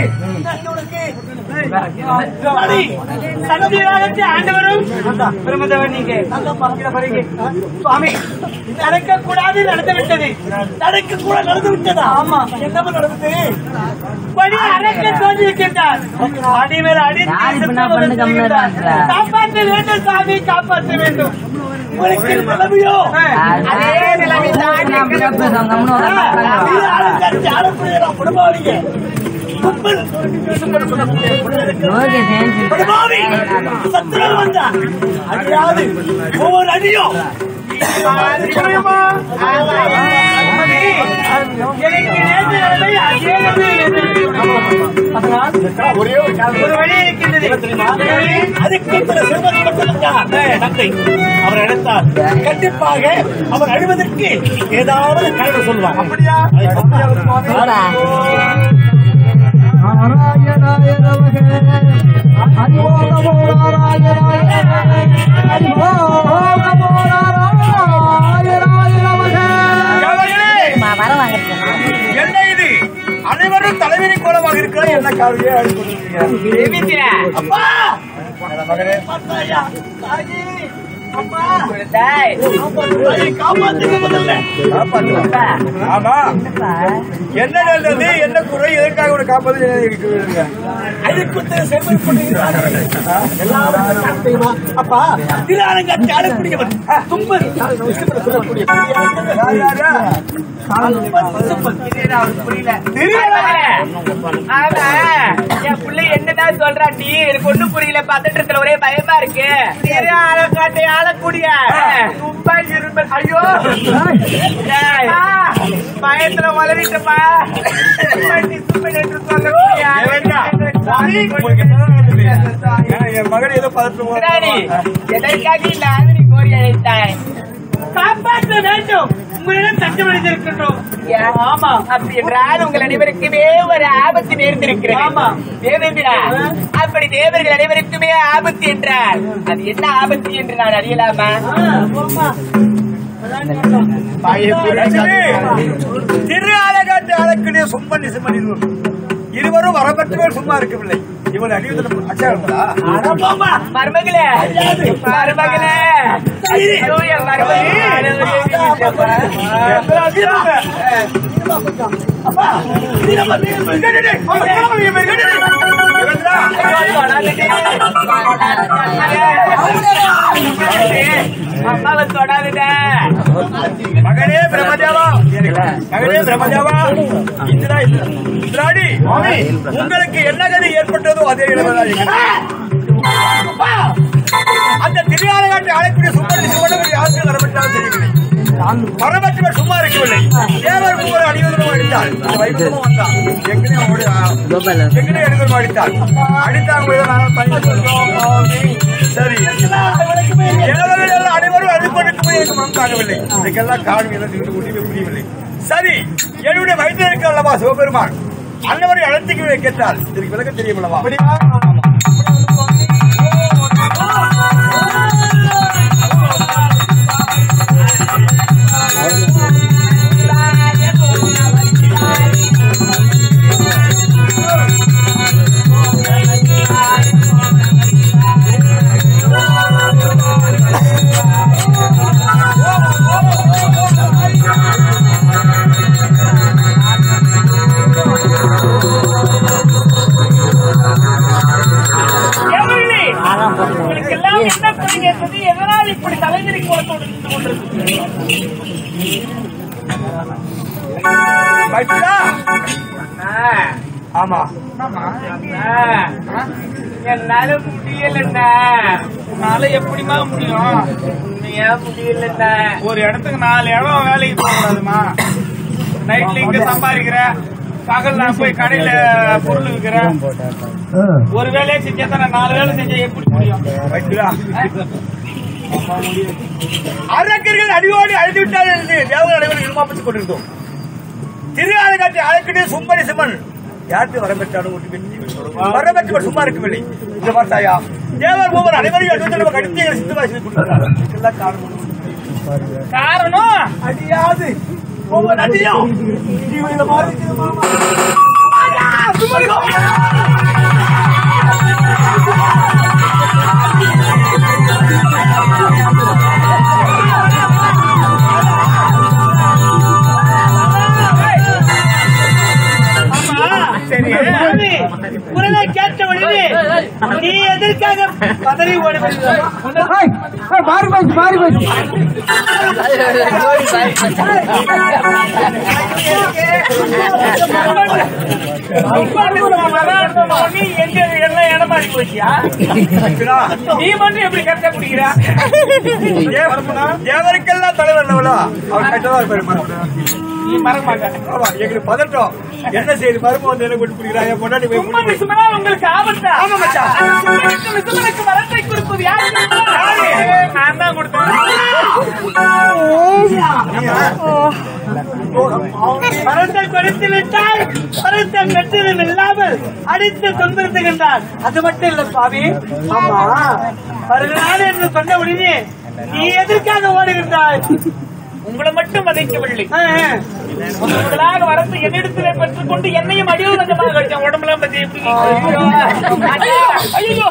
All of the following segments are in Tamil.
நான் உனக்கு அடி, சன்னதியாகத்தை ஆண்டவரும் பிரமதவர் நீங்க இதை பாருங்க. சுவாமி நடக்க கூடாது நடந்து விட்டது நடக்க கூட நடந்து விட்டதா ஆமா என்ன நடந்தது படி அரைக்க தோன்றி இருக்கின்றார் அடி மேல அடி யார் இப்ப என்ன பண்ணு கம்முனு இருக்காங்க? காப்பாற்ற வேண்டும் சாமி காப்பாற்ற வேண்டும் உங்களுக்கு நிலைமையோ அதே நிலைமை தான் நான் அப்படியே பேசுவேன், கம்முனு உட்கார்ந்து உட்காருங்க. ஓகே, சரி, சரி. ஒவ்வொரு அடியும் எனக்கு நேர்ந்த நிலைமை அதே ஒரு வழி இருக்கின்றது அதுக்கு சில சிறுவர்கள் மட்டும்தான் நன்மை அவர் எடுத்தார் கண்டிப்பாக அவர் அழுவதற்கு ஏதாவது காரணம் சொல்லுவார் அப்படியா போடா. மா, வரம் வாங்குறதுக்கு. என்ன இது அனைவரும் தலைவிரி கோலமாக இருக்கிற என்ன காவியே அப்பா மகனே பார்த்தாயா தாயி அம்மா தாய் காப்பாத்துக்க முதல்ல ஆமா என்ன நல்லது என்ன குறை எதற்காக ஒரு காப்பது அதுக்கு செல்வம் அப்பா திரானங்கத்தை அடக்கூடியவன் தும்பல் சொல்லக்கூடிய என் பிள்ளை என்னதான் சொல்றாட்டி எனக்கு ஒண்ணும் புரியல பதற்றத்துல ஒரே பயமா இருக்கு திரு ஆளக்காட்டை ஆளக்கூடிய தும்பல் இரும்பல் ஐயோ ஏய், பயத்துல வளரிட்டப்பா தும்பல் என்று சொல்லக்கூடிய என் மகன் ஏதோ பதற்றம் ராணி, எதற்காக இந்த ஆதரி கோரி அழைத்தாய் காப்பாற்ற வேண்டும் உங்களிடம் சட்டம் அளித்திருக்கின்றோம் ஆமா அப்படி என்றால் உங்கள் அனைவருக்குமே ஒரு ஆபத்து நேர்ந்திருக்கிறது ஆமா. தேவேந்திரா அப்படி தேவர்கள் அனைவருக்குமே ஆபத்து என்றால் அது என்ன ஆபத்து என்று நான் அறியலாமா திரு ஆலகாட்டு ஆளக்கூடிய சும்மன் சிம்மன் இருவர் இருவரும் வரப்பட்டவர் சும்மா இருக்கவில்லை இவள் அடிவதில் அச்சாரங்களா மருமகளே மருமகளே ஐயோ, என் அம்மாவை தொடாதுட மகனே பிரம்மதேவா மகனே பிரம்மதேவா இந்திரா இந்திராடி உங்களுக்கு என்ன கதி ஏற்பட்டதோ அதே இடம்தான் அந்த திருவாரகாட்டை அழைக்கூடிய சுப்பண்ணி சிவனவர் யாருக்கு வரப்பட்டாலும் தெரியவில்லை வரப்பட்டவர் சும்மா இருக்கவில்லை தேவர் மூவர் அடிவதற்கு அடித்தாள் வைகுந்தமும் வந்தான் எங்கனே அவனுடைய கோபால. எங்கனே எடுத்து அடித்தாள் அடித்தாங்க போது நாங்கள் பண்ணி கொடுத்தோம். சரி தேவர்கள் எல்லாம் அனைவரும் அடிப்படைக்கு போய் எனக்கு மனம் தாங்கவில்லை இதுக்கெல்லாம் காரணம் என்ன தெரிந்து முடியவே முடியவில்லை சரி என்னுடைய வயிற்றில் இருக்க அல்லவா சிவபெருமான் அன்னவரை அழைத்துக்கு கேட்டால் இதுக்கு விளக்க தெரியும் அல்லவா தேவர்களே, உங்களுக்கெல்லாம் என்ன குறை கேட்டது எதனால் இப்படி தலைவிரி கோலத்தோடு நின்று கொண்டிருக்கிறீர்கள்? மைத்துனா ஆ, ஆமா ஆ, என்னால முடியலண்ணா உன்னால எப்படிமா முடியும் ஏன் முடியலண்ணா ஒரு இடத்துக்கு நாலு இடம் வேலைக்கு போக கூடாதுமா நைட்ல இங்க சம்பாதிக்கிற பகல் நான் போய் கடையில பொருள் விற்கிறேன் ஒரு வேலையை செஞ்சா தானே நாலு வேலை செஞ்சா எப்படி முடியும் மைத்துனா அரக்கர்கள் அடியோடு அழிந்து விட்டார் என்று தேவர்கள் அனைவரும் இருமாப்பித்துக் கொண்டிருந்தோம் திரு ஆலகாட்டை அழைக்கிட்டு சும்பரி சிம்மன் யாருக்கு வரம்பெற்றாலும் வரம்பெற்றவர் சும்மா இருக்கவில்லை இந்த பார்த்தாயா தேவர் மூவர் அனைவரையும் அடித்து நம்ம கடித்து சித்தமாக செய்து கொடுக்கிறார் இதுக்கெல்லாம் காரணம் ஒன்று. காரணம் அடியாது ஒவ்வொரு அடியும் இவன் இந்த மாதிரி இருக்குது மாமா. ஐயா! சரி சாமி, குரலை கேட்ட உடனே நீ எதற்காக பதறி ஓடி வருகிறாய்? மாறி போச்சு மாறி போச்சு நீ எங்க எல்லாம் இடம் மாறி போச்சியா நீ மட்டும் எப்படி கரெக்டா பிடிக்கிறா எவருக்கெல்லாம் தலைவர் நம்மளா அவர் கெட்டதா இருப்பாரு நீ மறக்க மாட்டேன் ஆமா எங்களுக்கு பதட்டம் என்ன செய்யுது மரும வந்து என்ன கொண்டு பிடிக்கிறாங்க பொண்டாட்டி போய் சும்மா நிசுமனா உங்களுக்கு ஆபத்தா ஆமா மச்சான். சும்மனுக்கு நிசுமனுக்கு வரத்தை கொடுப்பது யாரு நான் தான் கொடுத்தேன் மரத்தை கொடுத்து விட்டால் மரத்தை பெற்றதும் இல்லாமல் அடித்து துன்புறுத்துகின்றார் அது மட்டும் இல்ல சுவாமி ஆமா வருகிறான் என்று சொன்ன உடனே நீ எதற்காக ஓடுகின்றாய் உங்களை மட்டும் வதைக்கவில்லை ஆ, ஆ. உங்களாக வரத்து என்னிடத்திலே பெற்றுக் கொண்டு என்னையும் அடியோடு கொஞ்சமாக கழிச்சேன் உடம்புலாம் பத்தி எப்படி ஐயோ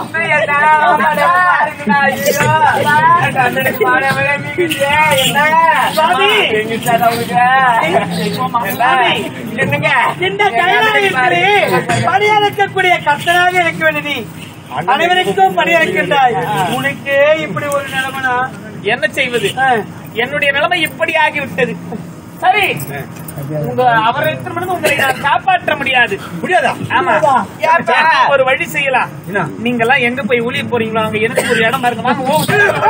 சுவாமி. என்னங்க இந்த கைலாயத்திலே பணியளிக்கக்கூடிய கர்த்தனாக இருக்க வேண்டும் நீ அனைவருக்கும் பணியளிக்கின்றாய் உனக்கு இப்படி ஒரு நிலைமனா என்ன செய்வது ஆ. என்னுடைய நிலைமை இப்படி ஆகிவிட்டது சரி உங்க அவரை திருமணம் உங்களை நான் காப்பாற்ற முடியாது முடியாதா ஆமா ஏப்பா? ஒரு வழி செய்யலாம் என்ன? நீங்க எல்லாம் எங்க போய் ஒளிய போறீங்களோ அங்க எனக்கு ஒரு இடம் பாருங்க வாங்க ஓ.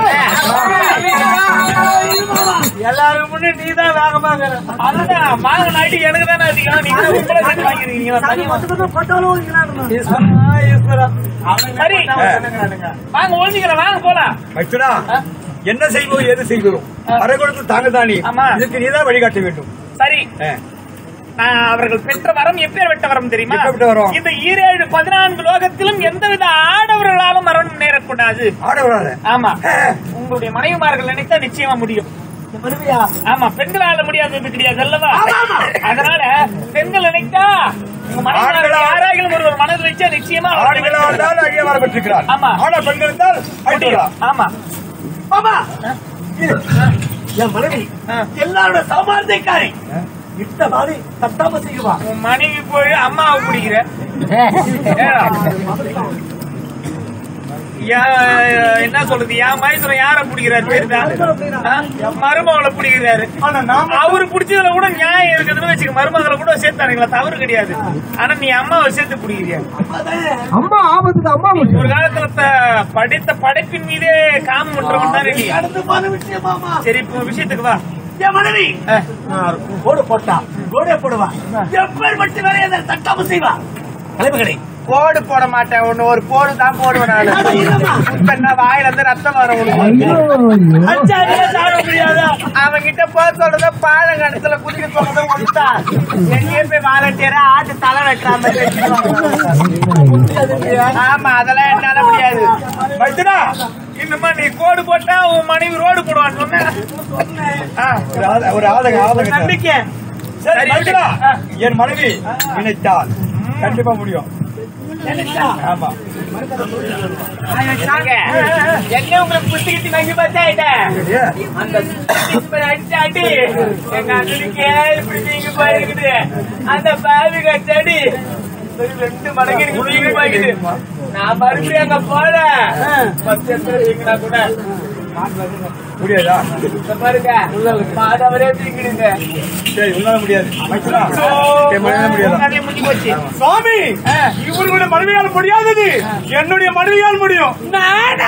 எல்லாரும் முன்னே நீதான் வேகமாக அதுதான் வாங்க நாட்டி எனக்கு தானே அதிகம் நீங்க உங்களை சேர்த்து வாங்கிருக்கீங்க சரி வாங்க ஒழிஞ்சுக்கிறேன் வாங்க போலாம் மைத்துனா என்ன செய்வோம் எது செய்வோம் அரைகுணத்து தாங்க தானே ஆமா. இதுக்கு நீதான் வழிகாட்ட வேண்டும் சரி ஆ. நான் அவர்கள் பெற்ற வரம் எப்பேற்பட்ட வரம் தெரியுமா எப்பேற்பட்ட வரம்? இந்த ஈரேழு பதினான்கு லோகத்திலும் எந்தவித ஆடவர்களாலும் மரணம் நேரக்கூடாது ஆட விடாத ஆமா உங்களுடைய மனைவிமார்கள் நினைத்தா நிச்சயமா முடியும் ஆமா பெண்களால முடியாதது கிடையாது அல்லவா அதனால பெண்கள் நினைத்தா உங்க மனைவிமார்கள் ஆண்களா- யாராகிலும் ஒருவர் மனதில் வச்சா நிச்சயமா அவர்கள் ஆண்களாக இருந்தால் அழிய வரப்பட்டிருக்கிறார் ஆமா. ஆனா பெண்கள் இருந்தால் அழிக்கலாம் ஆமா என் மனைவி ஆ. எல்லாரோட சாமார்த்தியக்காரி இந்த மாதிரி தட்டாம செய்வா உன் மனைவி போய் அம்மாவை பிடிக்கிற ஏடா. யா- என்ன சொல்றது என் மைசூரம் யார பிடிக்கிறாரு தெரியுதா ஆ? மருமகளை பிடிக்கிறாரு அவரு பிடிச்சதுல கூட நியாயம் இருக்குதுன்னு வச்சுக்க மருமகளை கூட சேர்த்தானுங்களா தவறு கிடையாது ஆனா நீ அம்மாவை சேர்த்து பிடிக்கிறியா அம்மா ஆபத்துக்கு அம்மா ஒரு காலத்துல த- படித்த படைப்பின் மீதே காமம் பண்றவன் தானே நீ அடுத்தமான விஷயமாமா சரி இப்போ விஷயத்துக்கு வா என் மனைவி ஆ. கோடு போட்டா கோடே போடுவா எப்பேர் மட்டும் வேற எதை தட்டாம செய்வா தலைப்புகளை கோடு போட மாட்டேன் ஒண்ணு ஒரு கோடு தான் போடுவேன் நானு வாயில இருந்து ரத்தம் வரும் உனக்கு. அச்சாரியா சாட முடியாதா அவன் கிட்ட போக சொல்றத பாலங்கணத்துல குதிக்க சொல்றத ஒன்றுதா எங்கேயே போய் வாலண்டியரா ஆட்டு தலை வைக்கிற மாதிரி வச்சிருவாங்க. ஆமா அதெல்லாம் என்னால முடியாது மைத்துனா இன்னுமா நீ கோடு போட்டா உன் மனைவி ரோடு போடுவான்னு சொன்ன ஆ. ஒரு ஆத- ஒரு ஆதங்க ஆதங்க நம்பிக்கை சரி சரி, மைத்துனா ஆ. என் மனைவி நினைத்தால் கண்டிப்பா முடியும் ஆமா நாங்க என்ன உங்களுக்கு புத்தி கிட்டி வாங்கி பார்த்தா அந்த இப்ப அடிச்சு அடி எங்க அண்ணனுக்கே இப்படி நீங்க போயிருக்குது அந்த பாவி கட்டடி ரெண்டு மடங்கு எனக்கு நீங்க போயிடுது நான் மறுபடியும் அங்க போல பத்து எத்தனை நீங்கன்னா கூட முடியாதா இந்த பாருங்க மாதவரே தீங்கிடுங்க சரி உன்னால முடியாது மைத்துனா என் மனைவி முடியாதா கதையை முடிஞ்சு போச்சு சுவாமி இவர்களுடைய மனைவியால் முடியாதது என்னுடைய மனைவியால் முடியும் நானா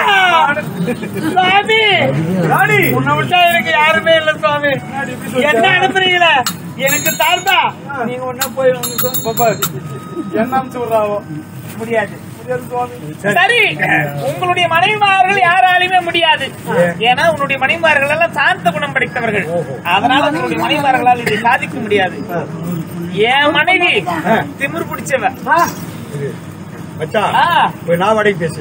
சுவாமி ராணி உன்னை விட்டா எனக்கு யாருமே இல்ல சுவாமி என்ன அனுப்புறீங்களே எனக்கு தார்தா நீங்க ஒன்னா போய் என்ன அம்சம் விடுறாவோ முடியாது சரி உங்களுடைய மனைவிமார்கள் யாராலுமே முடியாது ஏன்னா உன்னுடைய மனைவிமார்கள் எல்லாம் சாந்த குணம் படைத்தவர்கள் அதனால உங்களுடைய மனைவிமார்களால் இதை சாதிக்க முடியாது என் மனைவி திமிர் பிடிச்சவ மச்சான் ஆ. போய் நான் வடைக்கு பேசு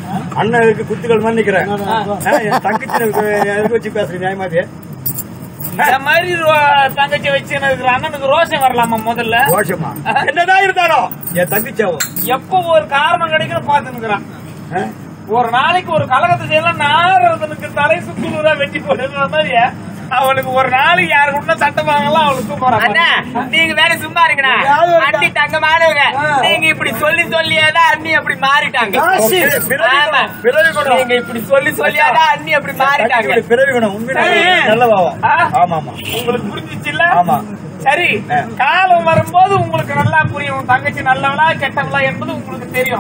அண்ணனுக்கு குத்துக்கள் மாதிரி நிக்கிறேன் ஆ, என் தங்கச்சி எனக்கு எதுக்கு வச்சு பேசுறேன் நியாயமாதிரி இந்த மாதிரி ரோ- தங்கச்சி வச்சு இருக்கிற அண்ணனுக்கு ரோஷம் வரலாமா முதல்ல ரோஷமா என்னதான் இருந்தாலும் என் தங்கச்சாவும் எப்போ ஒரு காரணம் கிடைக்கும் பாத்துக்கிறான் ஒரு நாளைக்கு ஒரு கலகத்தை செய்யலாம் நாரதனுக்கு தலை சுத்துறதா வெட்டி போடுற மாதிரி அவனுக்கு ஒரு நாளைக்கு யாரு கூட சட்டம் வாங்கலாம் அவளுக்கு அண்ணா போறான் நீங்க வேற சும்மா இருக்கணா அண்ணி தங்கமானவங்க நீங்க இப்படி சொல்லி சொல்லியாதான் அண்ணி அப்படி மாறிட்டாங்க ஆமா பிறவி குணம் நீங்க இப்படி சொல்லி சொல்லியாதான் அண்ணி அப்படி மாறிட்டாங்க தங்கச்சியோட பிறவி குணம் உண்மையிலே சரி. நல்லவாவும் ஆ? ஆமா ஆமா உங்களுக்கு புரிஞ்சிச்சுல்ல ஆமா. சரி ஆ. காலம் வரும்போது உங்களுக்கு நல்லா புரியும் உன் தங்கச்சி நல்லவளா கெட்டவளா என்பது உங்களுக்கு தெரியும்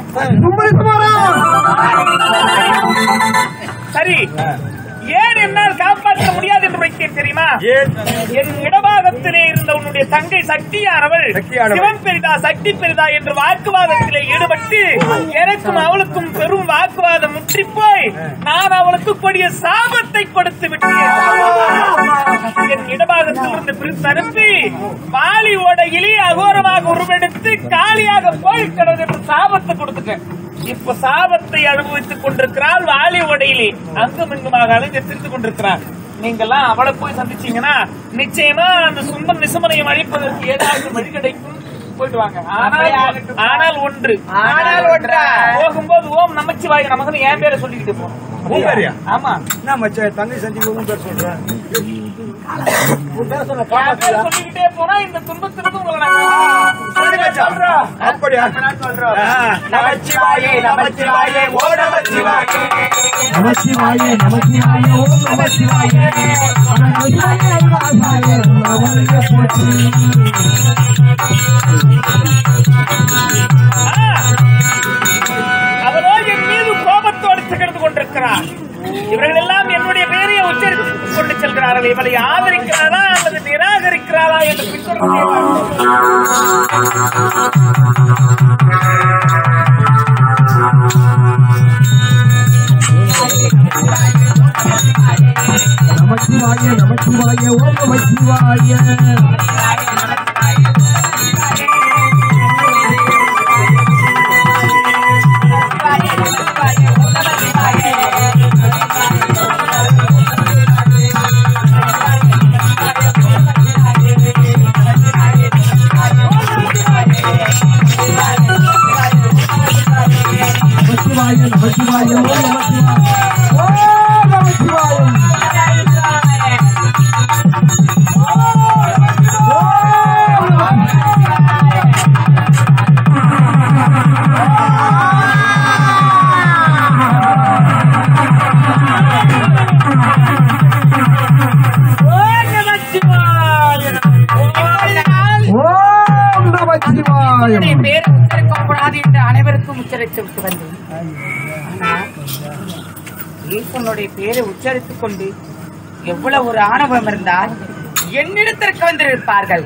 சரி ஏன் என்னால் காப்பாற்ற முடியாது என்று வைத்தேன் தெரியுமா ஏன் என் இடபாகத்திலே இருந்த உன்னுடைய தங்கை சக்தியானவள் சக்தியானவள். சிவன் பெரிதா சக்தி பெரிதா என்று வாக்குவாதத்திலே ஈடுபட்டு எனக்கும் அவளுக்கும் பெரும் வாக்குவாதம் முற்றி போய் நான் அவளுக்கு கொடிய சாபத்தை கொடுத்து விட்டேன் என் இடபாகத்தில் இருந்து பிரித்து அனுப்பி வாலி ஓடையிலே அகோரமாக உருவெடுத்து காலியாக போய் கிடது என்று சாபத்தை கொடுத்துட்டேன் இப்ப சாபத்தை அனுபவித்துக் கொண்டிருக்கிறாள் வாலி ஓடையிலே அங்கும் இங்குமாக அலைஞ்சு திரிந்து கொண்டிருக்கிறாள் நீங்கெல்லாம் அவளை போய் சந்திச்சீங்கன்னா நிச்சயமா அந்த சுந்தர் நிசமனையும் அழிப்பதற்கு ஏதாவது வழி கிடைக்கும் போயிட்டு வாங்க ஆனால் ஆனால் ஒன்று ஆனால் ஒன்றா? போகும்போது ஓம் நமச்சிவாய நமக்கு என் பேரை சொல்லிக்கிட்டு போகணும் உன் பேரையா? ஆமா என்ன மச்சான் தங்கை சந்திக்கு உன் பேர் சொல்றேன் உன் பேர் சொன்ன என் பேரை காப்பாத்தியா சொல்லிக்கிட்டே போனா இந்த துன்பத்திலிருந்து உங்களை நான் சொல்லு மச்சான். அப்படியா ஆ. நமச்சிவாயே நமச்சிவாயே ஓ நமச்சிவாயே நமசிவாய நமசிவாய ஓம் நமசிவாய நமசிவாய நமசிவாய நமசிவாய போற்றி அவரோ என் மீது கோபத்தோடு திகழ்ந்து கொண்டிருக்கிறார் இவர்கள் எல்லாம் என்னுடைய பெயரை உச்சரித்துக் கொண்டு செல்கிறார்கள் இவளை ஆதரிக்கிறாரா அல்லது நிராகரிக்கிறாரா என்று பின்தொடர்ந்து நமசிவாய நமசிவாய ஓம் நமசிவாய நமசிவாய நமசிவாய ஓம் நமசிவாய ஓம் நமசிவாய ஓம் நமசிவாய என்னுடைய பேர் உச்சரிக்கக்கூடாது என்று அனைவருக்கும் உச்சரித்து விட்டு வந்தேன் ஆனால் ஈசனுடைய பேரை உச்சரித்துக் கொண்டு எவ்வளவு ஒரு ஆணவம் இருந்தால் என்னிடத்திற்கு வந்திருப்பார்கள்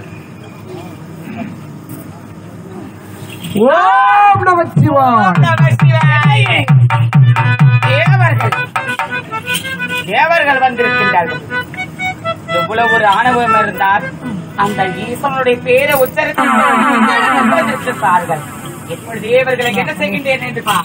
ஓம் நமசிவாய தேவர்கள் தேவர்கள் வந்திருக்கின்றார்கள் எவ்வளவு ஒரு ஆணவம் இருந்தால் அந்த ஈசனுடைய பேரை உச்சரித்து வந்திருப்பார்கள் எப்படி தேவர்களுக்கு என்ன செய்கின்றேன் என்று பா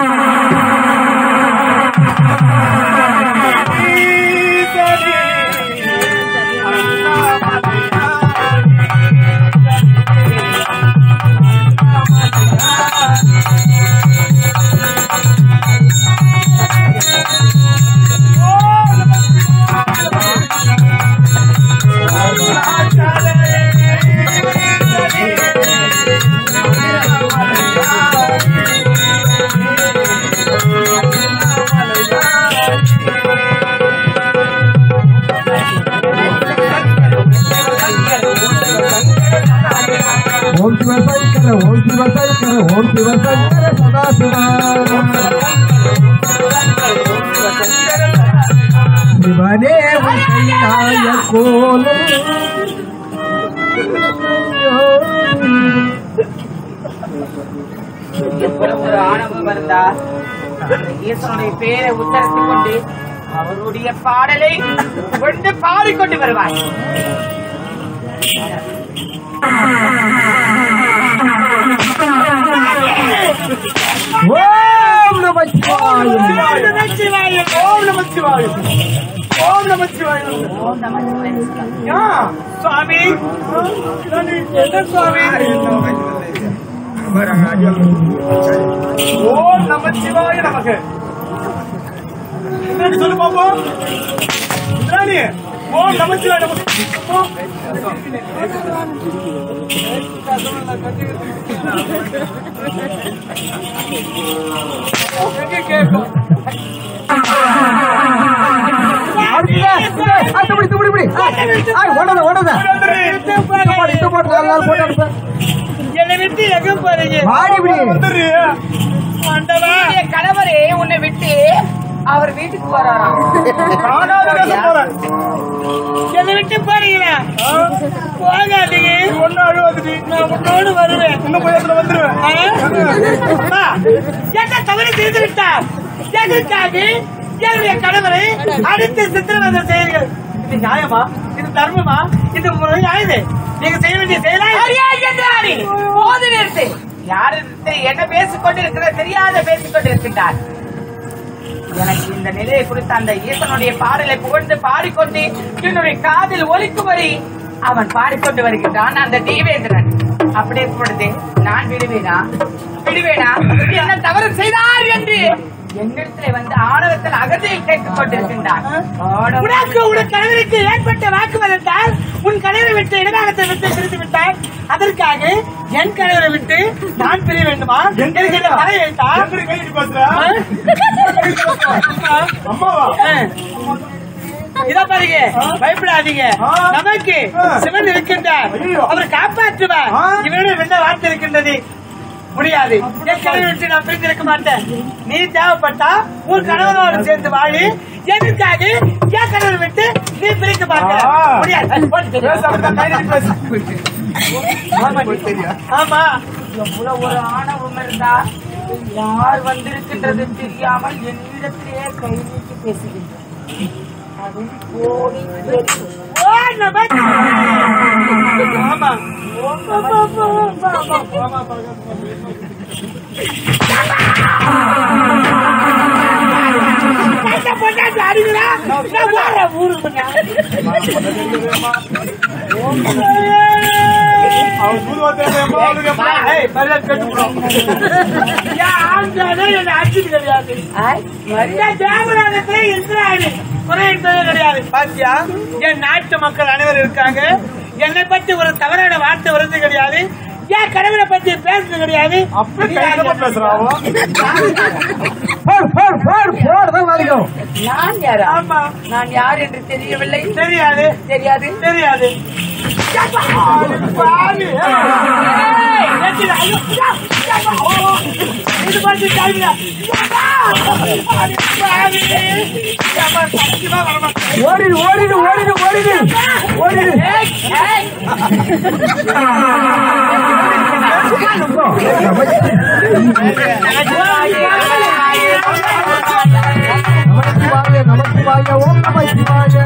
ஓம் சிவசங்கர ஓம் சிவசங்கர ஓம் சிவசங்கர சதாசிவா சிவனே உன்னையாய கோலம் எவ்வளவு ஒரு ஆணவம் இருந்தால் அந்த ஈசனுடைய பேரை உச்சரித்துக் கொண்டு அவருடைய பாடலை கொண்டு பாடிக்கொண்டு வருவார் ஓம் நமச்சிவாய நமச்சிவாய ஓம் நமச்சிவாய ஓம் ஓம் நமச்சிவாய யா சுவாமி என்ன சுவாமி ஓம் நமச்சிவாய நமக்கு என்னன்னு சொல்லு பாப்போம் ராணி ஓம் நமச்சிவாய நமக்கு இப்படி இப்படி இப்படி ஓடாத ஓடாத இது போடு இது போட்டு நாலு நாள் போட்டு அனுப்பு என்னை விட்டு எங்க போறீங்க வாடி இப்படி வந்துரு ஆண்டவா என் கணவரே உன்னை விட்டு அவர் வீட்டுக்கு போறாராம் காணாத தேசம் போறேன் என்னை விட்டு போறீங்களா போகாதீங்க ஒன்னு அழுவாது நான் உன்னோடு வருவேன் இன்னும் போய் அதுல வந்துருவேன் அம்மா, என்ன தவறு செய்து விட்டார் எதற்காக என்னுடைய கணவரை அடித்து சித்திரவதை செய்கிறீர்கள் இது நியாயமா இது தர்மமா இது முறை நியாயது நீங்க செய்ய வேண்டிய செயலா அறியாய் போது நிறுத்து யாரு என்ன பேசிக் கொண்டிருக்கிற தெரியாத பேசிக் கொண்டிருக்கின்றார் எனக்கு இந்த நிலையை குறித்த அந்த ஈசனுடைய பாடலை புகழ்ந்து பாடிக்கொண்டு என்னுடைய காதில் ஒலிக்கும்படி அவன் பாடிக்கொண்டு வருகின்றான் அந்த தேவேந்திரன் அப்படி இருக்கும் பொழுது நான் விடுவேனா விடுவேனா என்ன தவறு செய்தார் என்று என்னிடத்திலே வந்து ஆணவத்தில் அகதியை கேட்டுக் கொண்டிருக்கின்றான் ஆணவம் உனக்கு உன் கணவருக்கு ஏற்பட்ட வாக்குவாதத்தால் உன் கணவரை விட்டு இடமாகத்தை விட்டு பிரித்து விட்டார் அதற்காக என் கணவரை விட்டு நான் பிரிய வேண்டுமா எனக்கு இந்த வரை வைத்தா எங்க கையிட்டு பேசுற அம்மாவா இத பாருங்க பயப்படாதீங்க நமக்கு சிவன் இருக்கின்றார் அவர் காப்பாற்றுவார் இவரோட வெள்ள வார்த்தை இருக்கின்றது முடியாது என் கணவரை விட்டு நான் பிரிந்திருக்க மாட்டேன் நீ தேவைப்பட்டா உன் கணவரோடு சேர்ந்து வாழி எதுக்காக என் கணவரை விட்டு நீ பிரிக்க மாட்ட முடியாது போட்டு தெரியும். ஆமா எவ்வளவு ஒரு ஆணவம் இருந்தா யார் வந்திருக்கின்றது தெரியாமல் என்னிடத்திலேயே கை நீட்டி பேசுகின்றார் அதுவும் கோடி பேர். ஓ நம ஆமா பொண்டாட்டி அடிக்கிறா நான் போறேன் ஊருக்கு அவன் புதுவா தேவையம்மா அவனுக்கு எப்படி? ஏய், பரவாயில்ல, கட்டுப்படும். என் ஆண்களே என்னை அடிச்சது கிடையாது. என் தேவராஜத்திலே இந்திராணி குறை என்பதே கிடையாது. பாத்தியா? என் நாட்டு மக்கள் அனைவரும் இருக்காங்க என்னை பத்தி ஒரு தவறான வார்த்தை வருது கிடையாது என் கடவுளை பத்தி பேசுறது கிடையாது அப்படி கையில பேசுறான் அவன் போடு போடு போடு போடு தான் வரைக்கும் நான் யாரா ஆமா நான் யார் என்று தெரியவில்லை தெரியாது தெரியாது தெரியாது பாவி. ஏய், ஏத்திடா. ஐயோ, யா, யா, ஓ, ஓ. இது பார்த்து தாழ்விடா. யா, அடி பாவி. ஏம்மா, சத்தியமா வரமாட்டேன். ஓடிடு ஓடிடு ஓடிடு ஓடிடு ஓடிடு நமச்சிவாய நமச்சிவாய ஓம் நமச்சிவாய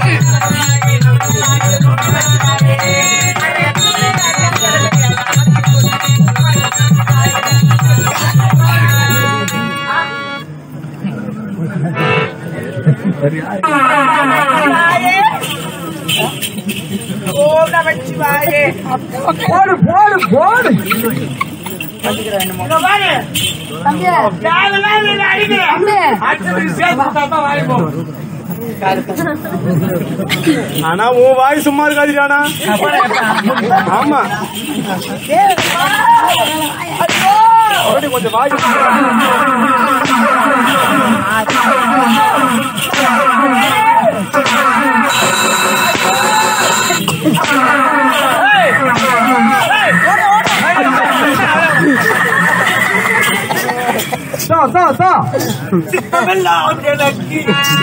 ஓம் நமச்சிவாயே போடு போடு போடு இங்க பாரு. தேவையில்லாம என்னை அடிக்கிறேன். அடுத்ததுக்கு சேர்த்து கொடுத்தாதான் வாங்கி போகும். ஆனா உன் வாய் சும்மா இருக்காது ஆனா ஆமா மறுபடியும் கொஞ்சம் வாய் தா தா தா எல்லாம் எனக்கு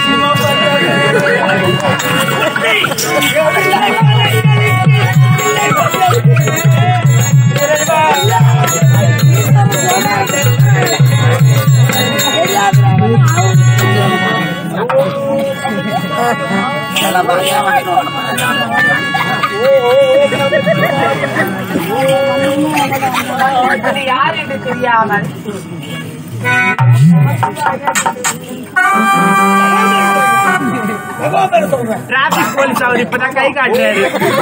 அது யார் என்று தெரியாமல் பகவான் பேரை சொல்றேன் டிராபிக் போலீஸ் அவர் இப்பதான் கை காட்டுறாரு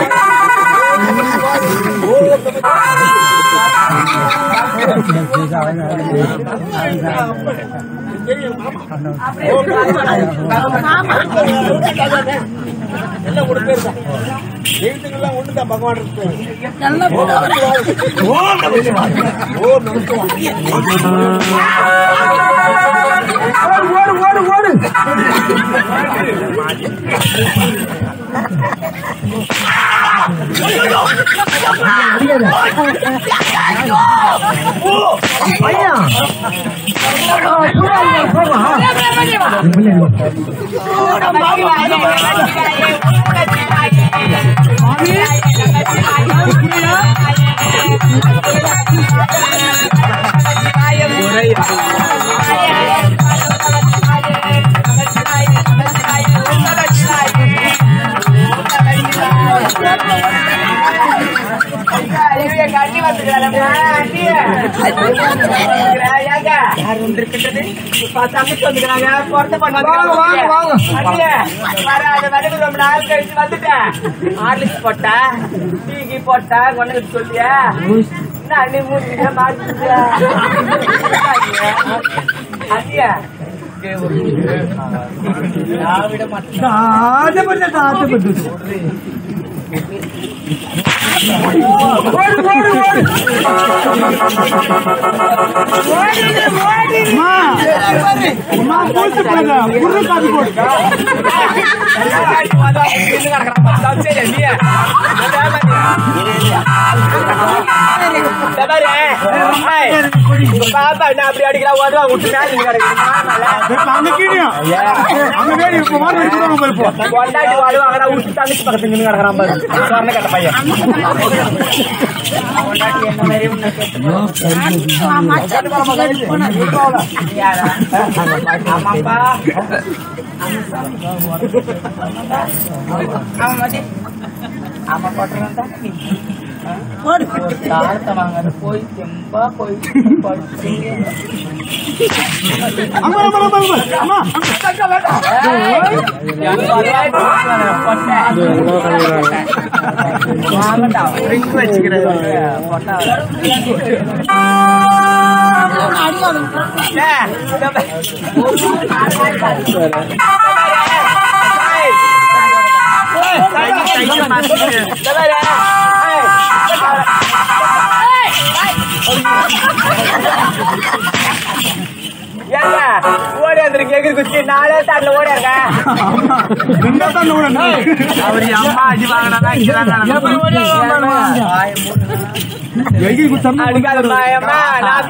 எல்லாம் ஒரு பேர் தான் எழுத்துக்கெல்லாம் ஒண்ணுதான் பகவான் இருக்கு ஓம் நமச்சிவாய ஓம் நமச்சிவாய ஓடு ஓடு ஓடு ஐயா கட்டி வந்துக்கிறாங்க போட்டா டீ போட்டா கொண்டு சொல்லியா என்ன அண்ணி மூஞ்சிக்க மாட்டியா அண்ணியா ஆசைப்பட்ட ஆசைப்பட்டு ஓடு ஓடு ஓடு அம்மா அம்மா போச்சு போங்க புரு காப்பி போடு பாப்பா என்ன அப்படி அடிக்கிறா ஓடுவா விட்டு மேல அங்க கீழியா அங்க வேடி இப்ப மாதிரி சொல்லுவாங்க பாரு இப்போ கொண்டாடி வாடுவாங்கடா விட்டு தங்கச்சி பக்கத்துல நின்று கிடக்குறான் பாரு சொன்ன கட்ட பையன் யாரா? ஆமாப்பா அவன் வந்து ஆமா போட்டுறான் தானே நீ ஒரு தாழ்த்த வாங்காத போய் தெம்பா போய் படுத்து அம்மா அம்மா அம்மா அம்மா ஓடி வந்துருக்கு எகிரி குச்சி நாளே தாட்ல ஓடியாங்க ரெண்டா தான் நூறு அவரு அம்மா அடி எங்கி குத்தம் அடிக்காதம்மா அம்மா நான்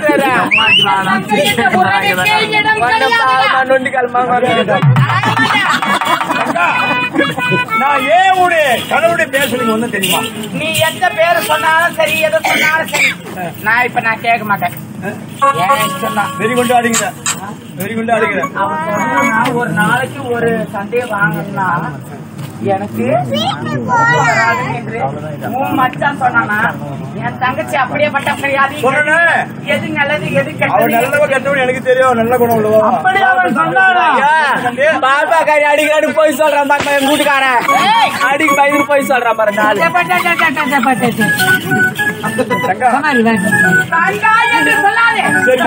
நொண்டிக்கால் நான் ஏன் உடைய கடவுளுடைய பேர் சொல்லி ஒண்ணும் தெரியுமா நீ எந்த பேரு சொன்னாலும் சரி எதை சொன்னாலும் சரி நான் இப்ப நான் கேட்க மாட்டேன் ஏன் இஷ்டம் தான். வெறி கொண்டு ஆடுங்க வெறி கொண்டு ஆடுங்க அவன் சொன்னா ஒரு நாளைக்கு ஒரு சண்டையை வாங்கினா எனக்கு வராது என்று உன் மச்சான் சொன்னானா என் தங்கச்சி அப்படியே பட்ட கிடையாது சொன்னனே. எது நல்லது எது அவன் கெட்டது நல்லவ கெட்டவன் எனக்கு தெரியும் நல்ல குணம் உள்ளவா அப்படி அவன் சொன்னானா பாபா காரி அடிக்கிறான்னு போய் சொல்றான் பாருங்க என் கூட்டுக்காரன் அடிக்கு பயந்து போய் சொல்றான் பாரு நாலு சரிம்மா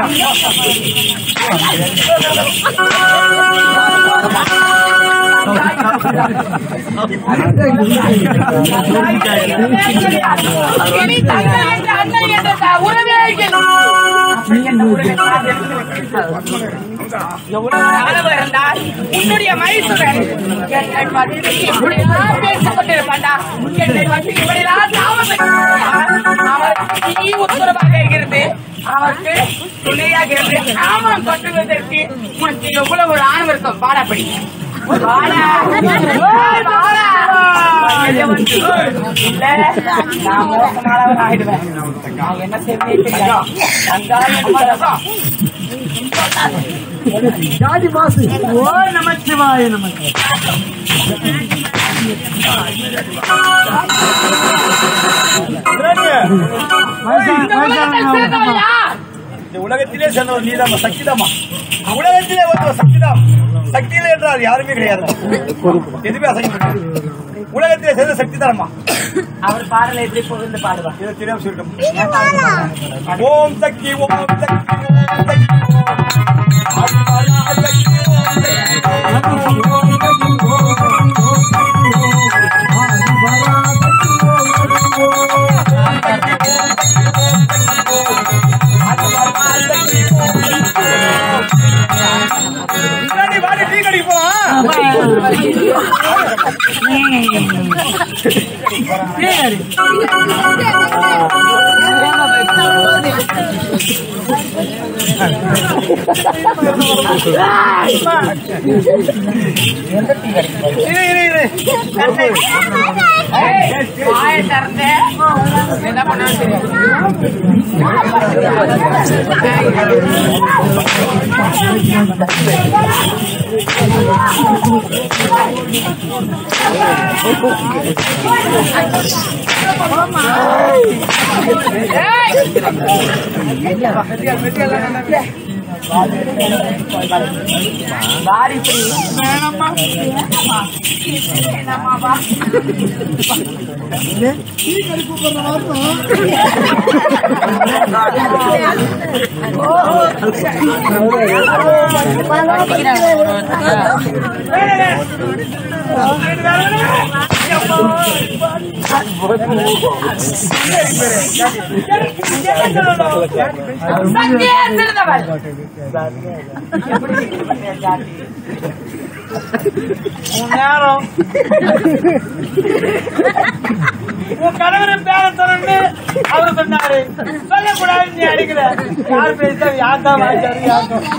உன்னுடைய மைசூரன் என்னை பதிவு இப்படியெல்லாம் பேசப்பட்டிருப்பாண்டா என்னை வந்து இப்படியெல்லாம் தாமதம் அவருக்கு நீ உத்தரவாக இருக்கிறது அவருக்கு துணையாக இருந்து காமம் கொட்டுவதற்கு உனக்கு எவ்வளவு ஒரு ஆணவம் இருக்கும் பாடாப்படி பாடா. பாடா. இல்ல, நான் மோசமானவன் ஆயிடுவேன் நான் என்ன செய்வேன் தெரியாது அங்காளம் மரபம். ஜாதி மாசு ஓ நமச்சிவாய நமக்கு இந்த உலகத்தில் பிறந்தவன் யார்? இந்த உலகத்திலே சேர்ந்தவர் நீதாம்மா சக்திதாம்மா உலகத்திலே ஒருத்தர் சக்திதான் சக்தியிலே என்றால் யாருமே கிடையாது எதுவுமே அசைக்க முடியாது உலகத்திலே சேர்ந்த சக்தி தானம்மா அவர் பாடல எப்படி புகழ்ந்து பாடுவார் இதை தெரியாம சொல்லிட்டோம் ஓம் சக்தி ஓம் சக்தி ஓம் சக்தி ஆதிபரா சக்தி, ஓம் சக்தி. இந்தாண்டி வாடி டீ கடைக்கு போலாம் இரு, இரு, இரு. வாயை திறந்து என்ன பண்ணான்னு தெரியாது வாரி இப்படி என்னம்மாவா சக்தியே சிறந்தவள் உன் நேரம் உன் கணவரை பேர சொல்லு அவரு சொன்னாரு சொல்லக்கூடாது நீ அடிக்கிற யார் பேச யார் தான் வாங்கிட்டாரு யார் தான்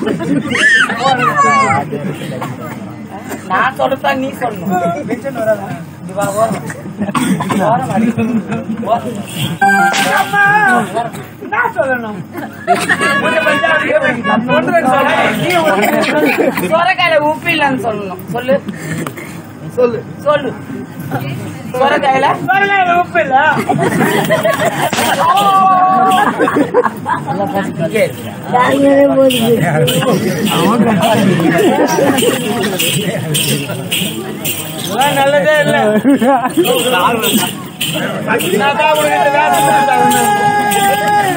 நான் சொல்லத்தான் நீ சொல்லணும் இது வா, ஓரம். ஓரம் அடி. ஓரம். அம்மா, நான் சொல்லணும் கொஞ்சம் பஞ்சாயத்து கேட்க ஒன்று ரெண்டு சொல்றேன். நீ ஒன்று ரெண்டு சொல்லு. சொரக்காயில உப்பு இல்லைன்னு சொல்லணும் சொல்லு சொல்லு சொல்லு சொரக்காயில பாருங்க, இது உப்பு இல்ல இதெல்லாம் நல்லதே இல்ல நான் தான் உனக்கு இந்த வேலை செஞ்சு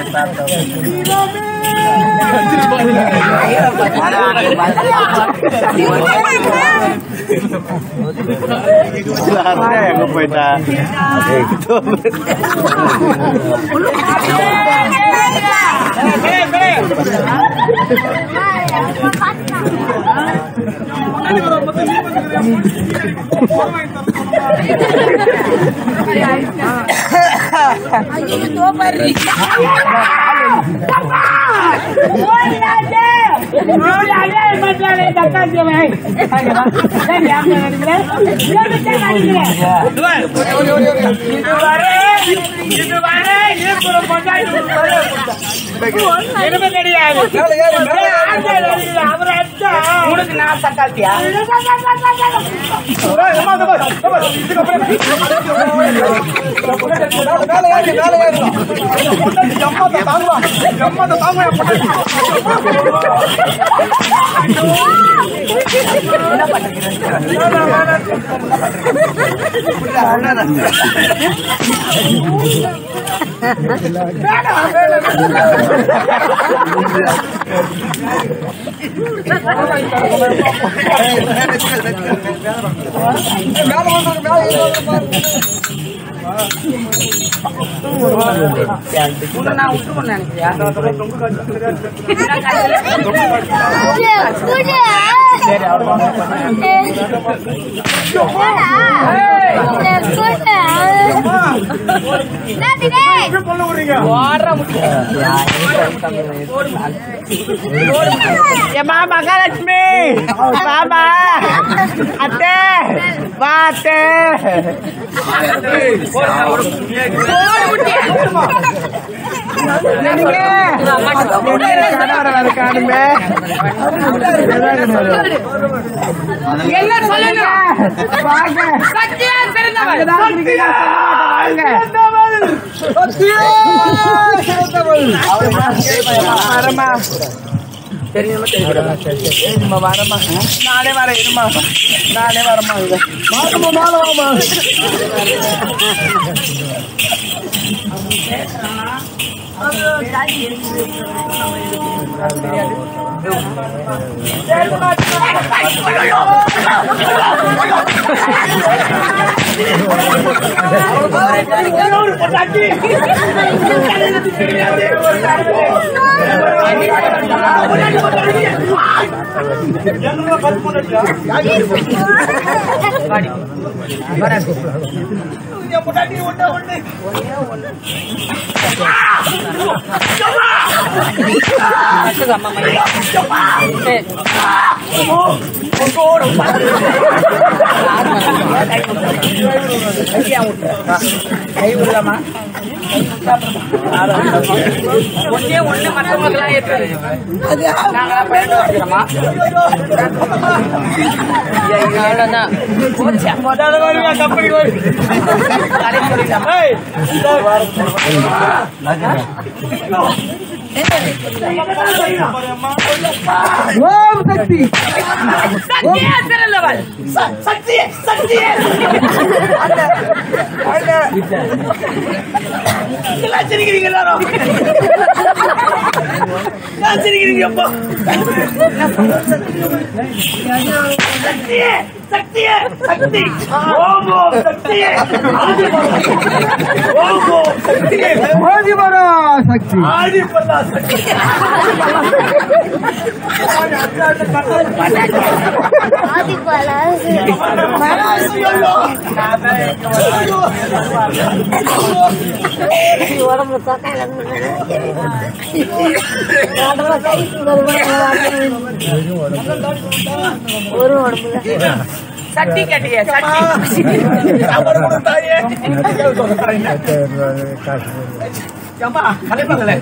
இதுவரை இதுவரை ஈர்ப்புறம் கொண்டாடி எதுவுமே கிடையாது அவர் அச்சா உனக்கு நான் சக்காத்தியா உன்னை நான் விட்டுருவேன் நினைக்கிறியா சரி அவர் ஏமா மகாலட்சுமி பாபா அத்தை வா அத்தை காணுமே என்ன சொல்லணும் சக்தியா சிறந்தவள் வாங்க வரமா தெரியுமா தெரியுமா வரமா நானே வரேன் இருமா நானே வரமா இது கை விடலாமா ஒன்னே ஒண்ணு மற்றவங்களுக்கெல்லாம் ஏற்றது நாங்களாம் பயந்து வைக்கிறோமா அவ்வளோதான் போச்சா தலைக்கு சொல்லிடலாமா ஓம் சக்தி சக்தியே சிறந்தவள் சக்தியே சக்தியே எல்லாம் சிரிக்கிறீங்க எல்லாரும் எல்லாம் சிரிக்கிறீங்க அப்போ சக்தியே சக்தியே சக்தி ஓம் ஓம் சக்தியே ஓம் ஓம் சக்தியே ஆதிபரா சக்தி ஆதிபல்லா சக்தி உடம்புல தக்காளி உடம்புல கை ஒரு உடம்புல சக்தி கட்டிய சக்தி ஏம்பா, கலைப்பாங்களே.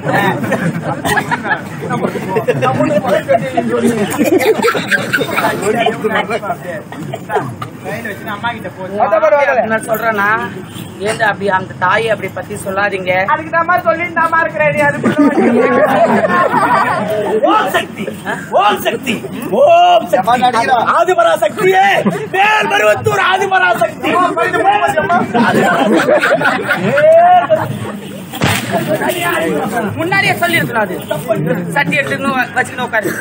நான் சொல்றேன்னா ஏன் அப்படி அந்த தாயை அப்படி பத்தி சொல்லாதீங்க அதுக்கு தான் சொல்லி நான் இருக்கிறேன் ஓம் சக்தி ஓம் சக்தி ஓம் சக்தி ஆதிபரா சக்தியே மேல் மருவத்தூர் ஆதிபரா சக்தி முன்னாடியே சொல்லி இருக்கணும் அது சட்டி எடுத்துன்னு வச்சுக்கணும் உட்காரு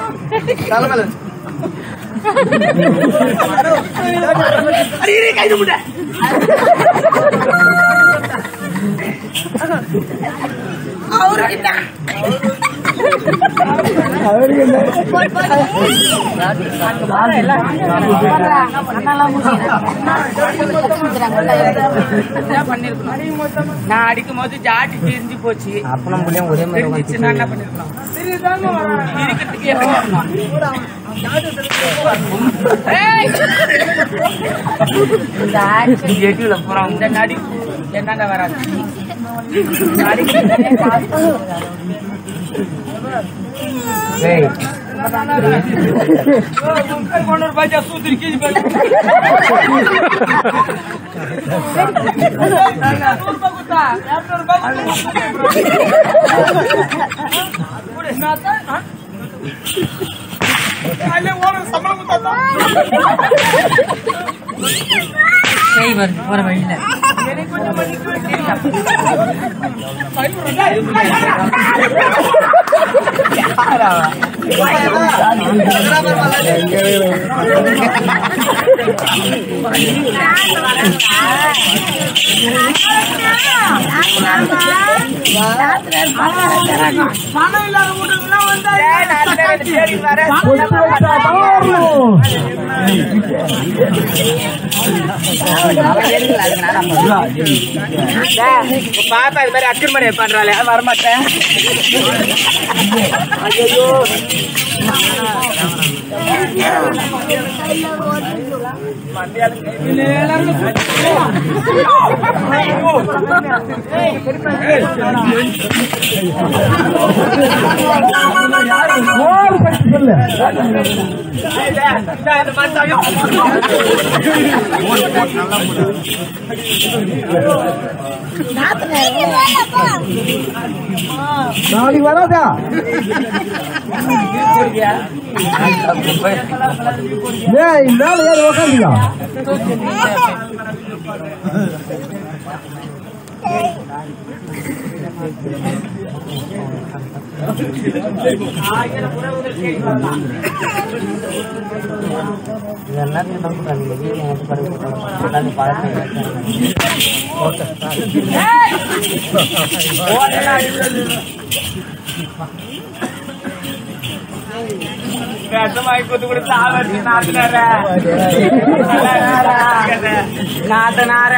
அடியே கைது முட்ட என்ன பண்ணிருக்கணும் நான் அடிக்கும் போது ஜாட்டி திரிஞ்சு போச்சு தெரிஞ்சிச்சு நான் என்ன பண்ணிருக்கணும் இருக்கிறதுக்கு எப்போ வரணும் ஏய்! இந்த ஆக்ஷன் அப்புறம் இந்த நடிப்பு என்னங்க வராது நடிக்கிறதுக்கே காசு முன்னூறு ரூபாய் சூத்திரி கீழ் பாப்பா இது மாதிரி அக்கன் பண்ணி பண்றாளே வரமாட்டேன் ஓம் சக்தி சொல்லு நாளைக்கு வராதா ஏய் மேல ஏறி உக்காந்துக்கா விஷமாய் கொத்து கொடுத்து ஆவரிச்சு நாத்தினார நாத்தனார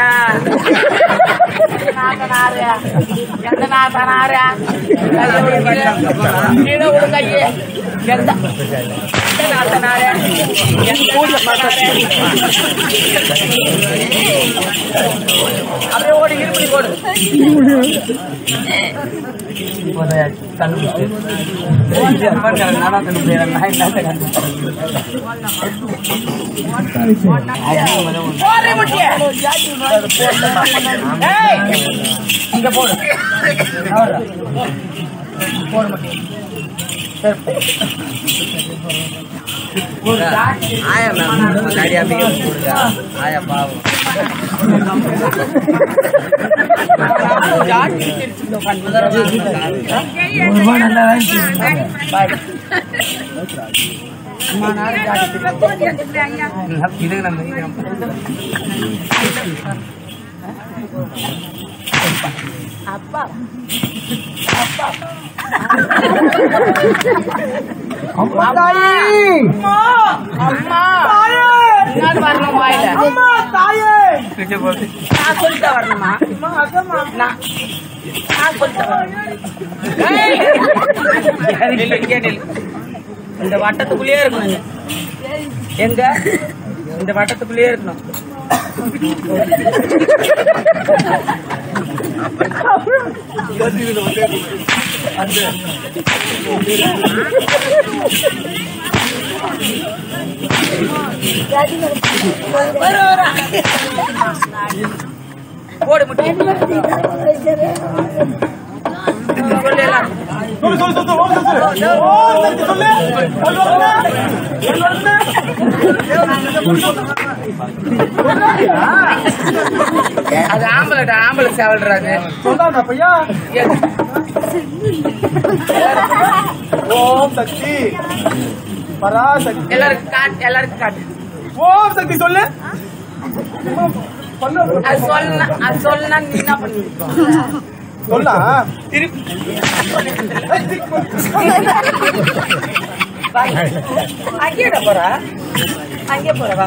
நாத்தனார எந்த நாத்தனார கீழே விடு கையே எந்த எந்த நாத்தனார எந்த நாத்தனார அப்படியே ஓடி இருப்படி போடு போடு முட்டிய ஏய் இங்க போடு போடு முட்டி ஆயா மேம் முன்னாடி அப்படியே போடுங்க ஆயா பாவம் இதுக்கு நம்ம தாயி அம்மா என்னது வரணும் வாயில நான் சொல்லிட்டு வரணுமா நான் நான் சொல்லிட்டு வரணும். ஏய்! நில்லு, இங்கே நில்லு. இந்த வட்டத்துக்குள்ளேயே இருக்கணும் நீ. எங்க இந்த வட்டத்துக்குள்ளேயே இருக்கணும் வரு, வரு. போடு முட்டி சொல்லு எல்லாம். அது ஆம்பளை ஆம்பளை சேவல்றாங்க சொல்றாங்க பையா ஓம் சக்தி பராசக்தி எல்லாருக்கும் காட்டு எல்லாருக்கும் காட்டு ஓம் சக்தி சொல்லு அது சொன்னா அது சொன்னா நீ என்ன பண்ணுவீங்க சொல்லா அங்கேயே போறா அங்கே போறவா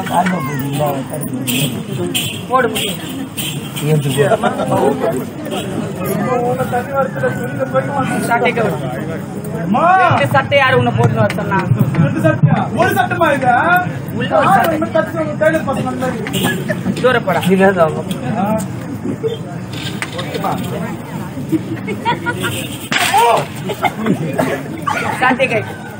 போடு முடி சட்டைக்கு விடு. ரெண்டு சட்டை யாரு உன்னை போட்டுன்னு வர சொன்னா ஒரு சட்டமா இது உள்ள ஒரு சட்டை டைலர் பசங்க மாதிரி. தூர போடா சட்டை கை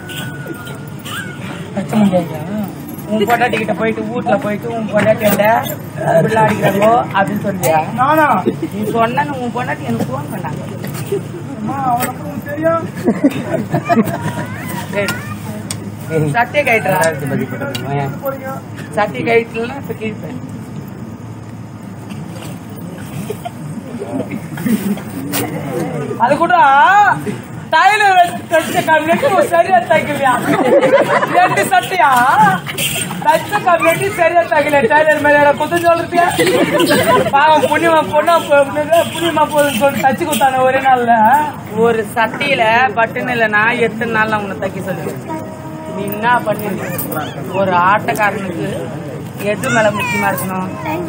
உன் பொண்டாட்டி கிட்ட போயிட்டு வீட்டுல போயிட்டு உன் பொண்டாட்டி உள்ள அடிக்கிறாங்களோ அப்படின்னு சொல்லியா நானா நீ சொன்ன உன் பொண்டாட்டி எனக்கு ஃபோன் பண்ணாங்க அம்மா, அவனை பத்தி உனக்கு தெரியும் சரி. சட்டையை கைட்டுறா போறீங்க சட்டை கைட்டுலாம் இப்ப கீழ்ப்பேன் அது கூட டைலர் தச்ச கம்யூனிட்டி சரியா தைக்கலையா ரெண்டு சட்டையா தச்ச கம்யூனிட்டி சரியா தைக்கல டைலர் மேல குத்து சொல்றதுயா பாவம் புண்ணியமா பொண்ணா போ- புண்ணியமா போகுதுன்னு சொல்லி தச்சு கொடுத்தாங்க ஒரே நாள்ல ஒரு சட்டையில பட்டன் இல்லைன்னா எத்தனை நாள்ல உன்னை தைக்க சொல்லி நீ என்ன பண்ணிருக்க ஒரு ஆட்டக்காரனுக்கு எது மேல முக்கியமா இருக்கணும்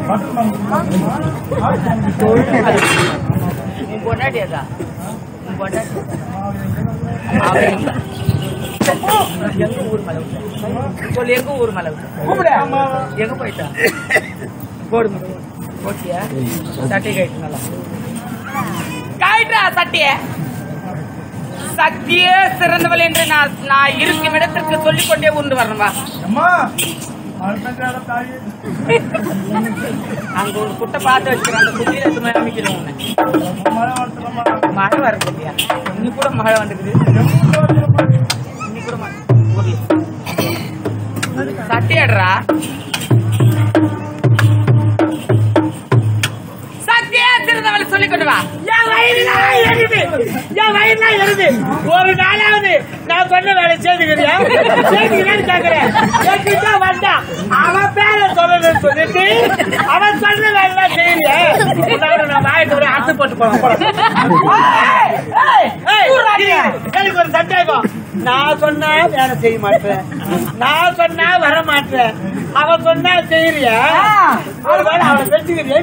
உன் பொண்டாட்டி அதா உன் பொண்டாட்டி அவன் எங்க? எங்க ஊர் மேல விட்ட? சொல்லு எங்க ஊர் மேல விட்ட? எங்க போயிட்டா போடு முத்து. போட்டியா சட்டை கைட்டு நல்லா கைட்டா சட்டிய சக்தியே சிறந்தவள் என்று நான் நான் இருக்கும் இடத்திற்கு சொல்லிக் கொண்டே உண்டு வரணுமா அம்மா அங்க ஒரு குட்டை பார்த்து வச்சுக்கிறேன் அந்த குட்டியில எடுத்து போய் அமைக்கிறோம் உன்னை. மழை வருது இல்லையா இன்னி கூட மழை வந்துக்குது இன்னி கூட மழை ஊர்ல. சட்டியாடுறா சத்தியா திருந்தவளை சொல்லி கொண்டு வா என் வயிறுலாம் எரியுது. என் வயிறுலாம் எரியுது. ஒரு நாளாவது நான் சொன்ன வேலை செய்துக்கிறியா செய்துக்கிறேன்னு கேக்குறேன் என்கிட்ட வந்தான் அவன் பேரை சொல்லணும்னு சொல்லிட்டு அவன் சொன்ன வேலை செய்யறியா உன்னால நான் வாயிட்டு ஒரு அத்து போட்டு போறேன் எனக்கு ஒரு சந்தேகம் நான் சொன்னா வேலை செய்ய மாட்டேன் நான் சொன்னா வர மாட்டேன் அவன் சொன்னா செய்யறியா ஒருவேளை அவனை தெரிஞ்சுக்கிறியா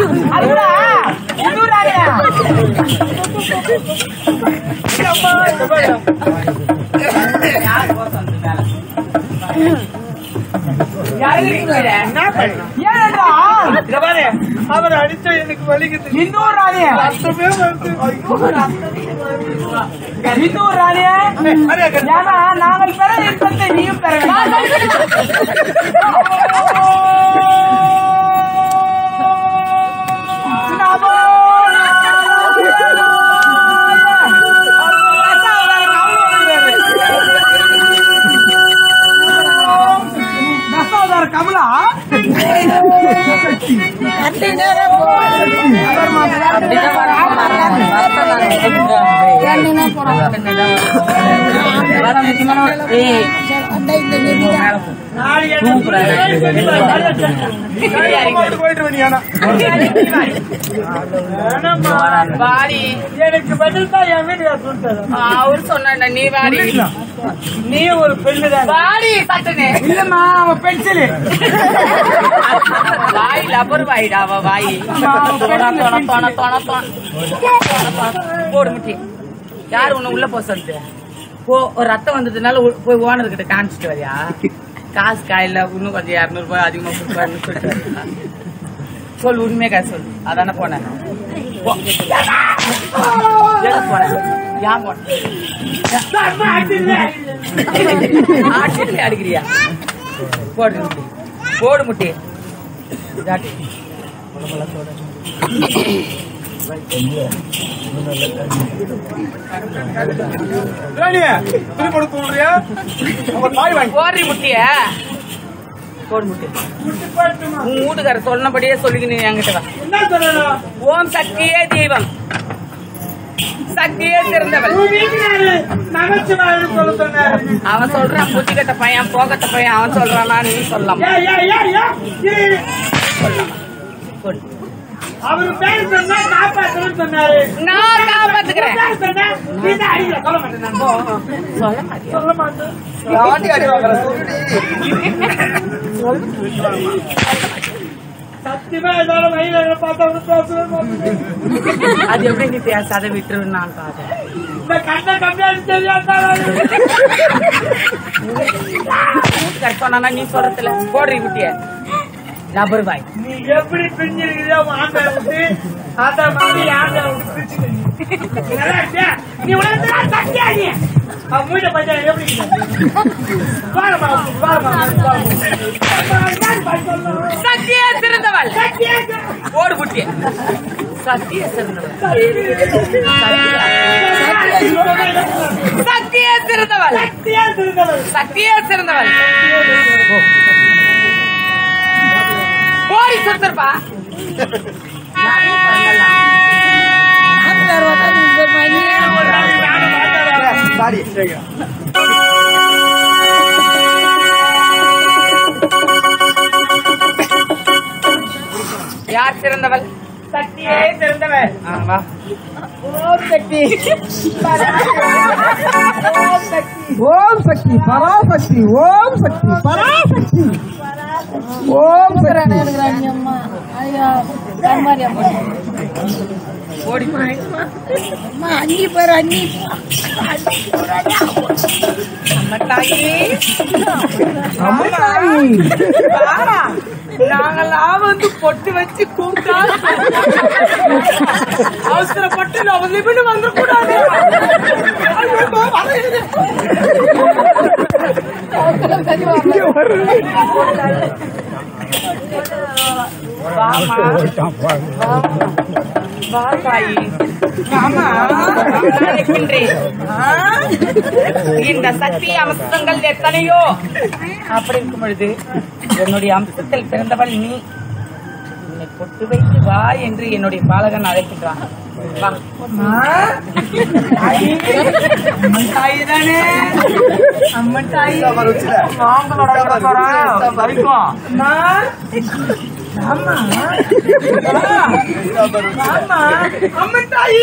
என்ன பண்ண இத பாரு, அவர் அடிச்ச எனக்கு வலிக்குது இன்னொரு ராணியா ரத்தமே வருது. இன்னொரு ராணியா அரே, கண்ணு. ஏன்னா நாங்கள் பெற இன்பத்தை நீயும் பெற கமலா நாலு எண்ணம் போயிட்டு வண்டியானா வாடி எனக்கு பதில் தான் என் வீட்டுக்கார சொல்லிட்டாரு அவர் சொன்ன நீ வாடி நீ ஒரு பெண்ணு தான் வாடி சட்டனே இல்லம்மா அவன் பென்சில் வாய் லப்பர் வாயிடா அவ வாய் தொண, தொண, தொண, தொண, தொண. போடு முட்டி யாரு உன்னை உள்ள போக சொல்லிட்டு போ ஒரு ரத்தம் வந்ததுனால உ- போய் ஓனர் கிட்ட காமிச்சிட்டு வரியா காசு காயில இன்னும் கொஞ்சம் இரநூறு ரூபாய் அதிகமா கொடுப்பாருன்னு சொல்லிட்டு வரியா? சொல் உண்மையா காசு சொல்லு அதானே போனேன் போ. எதுக்கு போன ஏன் போன ஆட்டிலே அடிக்கிறியா போடு முட்டி போடு முட்டி இதாட்டி. ராணியே திருப்பி தூண்டுறியா உங்க தாய் வாங்கி போடுறி முட்டிய போடு முட்டி உன் வீட்டுக்கார சொன்னபடியே சொல்லிக்கினு என்கிட்ட வா என்ன சொல்லணும் ஓம் சக்தியே தெய்வம் சக்தியே சிறந்தவள் உன் வீட்டுக்காரு நமச்சிவாயன்னு சொல்ல சொன்னாரு அவன் சொல்றான் புத்திக்கட்ட பையன் போகட்ட பையன் அவன் சொல்றானா நீ சொல்லலாம் ஏய், ஏய், ஏய், ஏய், ஏய். சொல்லு. அவரு பேர் சொன்னா காப்பாத்தணும்னு சொன்னாரு நான் காப்பாத்துக்கிறேன் பேர் சொன்னா நீ தான் அடிக்கிற சொல்ல மாட்டேன் நான் போ. சொல்ல மாட்டியா சொல்ல மாட்டேன் ஆண்டி அடி வாங்கல சொல்லுடி சத்தியமா ஏதாவது வயல பார்த்தா அவரு பேசவே மாட்டேன் அது எப்படி நீ பேசாத விட்டுரு நான் காத இந்த கண்ணை கம்மியாக தெரியாதா வீட்டுக்கார சொன்னா நீ சொல்றதுல போடுறி முட்டிய லபர் பாய் நீ எப்படி பிரிஞ்சிருக்கிறியோ உன் ஆண்டை விட்டு அந்த மாதிரி ஆண்டை விட்டு பிரிச்சுக்க நல்லா இருக்கியா? நீ உலகத்துல சத்தியா நீ அவன் மூஞ்ச பார்த்தா எப்படி இருக்கு? வாங்கம்மா, வாங்கம்மா, வாங்கம்மா. சத்திய சிறந்தவள் சத்தியா, போடு முட்டிய சத்திய சிறந்தவள் சத்திய சிறந்தவள் சத்தியா திருந்தவள். சத்திய சிறந்தவள் போடி சுத்தருப்பா சாரி யார் சிறந்தவள் சத்தியே திருந்தவள். ஆ, வா ஓம் சக்தி பராசக்தி ஓம் சக்தி பராசக்தி ஓம் சக்தி ஓடி போய் அம்மத்தாயி அம்மனாயி பாரா நாங்கெல்லாம் வந்து பொட்டு வச்சு கூப்பிட்டா அவசரப்பட்டு நம்ம லிபின் வந்துடக்கூடாது வா தாயி ஆமா நான் இருக்கின்றேன். ஆ? இந்த சக்தி அம்சங்கள் எத்தனையோ அப்படி இருக்கும் பொழுது என்னுடைய அம்சத்தில் பிறந்தவள் நீ என்னை பொட்டு வைத்து வா என்று என்னுடைய பாலகன் அழைக்கின்றான் வா அம்மன் தாய் தானே அம்மன் தாய் அம்மா ஆமா அம்மன் தாயி